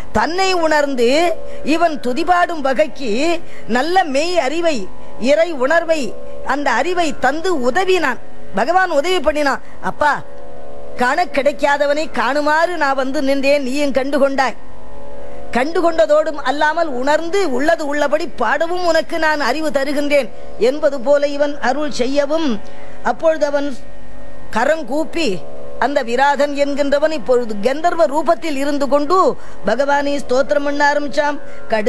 தன்னை உணர்ந்து இவன் துதிபாடும் வகைக்கு நல்ல மெய் அறிவை இறை உணர்வை அந்த அறிவை தந்து உதவினான் பகவான் உதவி பண்ணினான் அப்பா காண கிடைக்காதவனை காணுமாறு நான் வந்து நின்றேன் நீயும் கண்டு கொண்டாய் கண்டு கொண்டதோடும் அல்லாமல் உணர்ந்து உள்ளது உள்ளபடி பாடவும் உனக்கு நான் அறிவு தருகின்றேன் என்பது போல இவன் அருள் செய்யவும் அப்பொழுது அவன் கரங்கூப்பி அந்த விராதன் என்கின்றவன் இப்பொழுது கந்தர்வ ரூபத்தில் இருந்து கொண்டு பகவானை ஸ்தோத்திரம் பண்ண ஆரம்பிச்சாம் கடு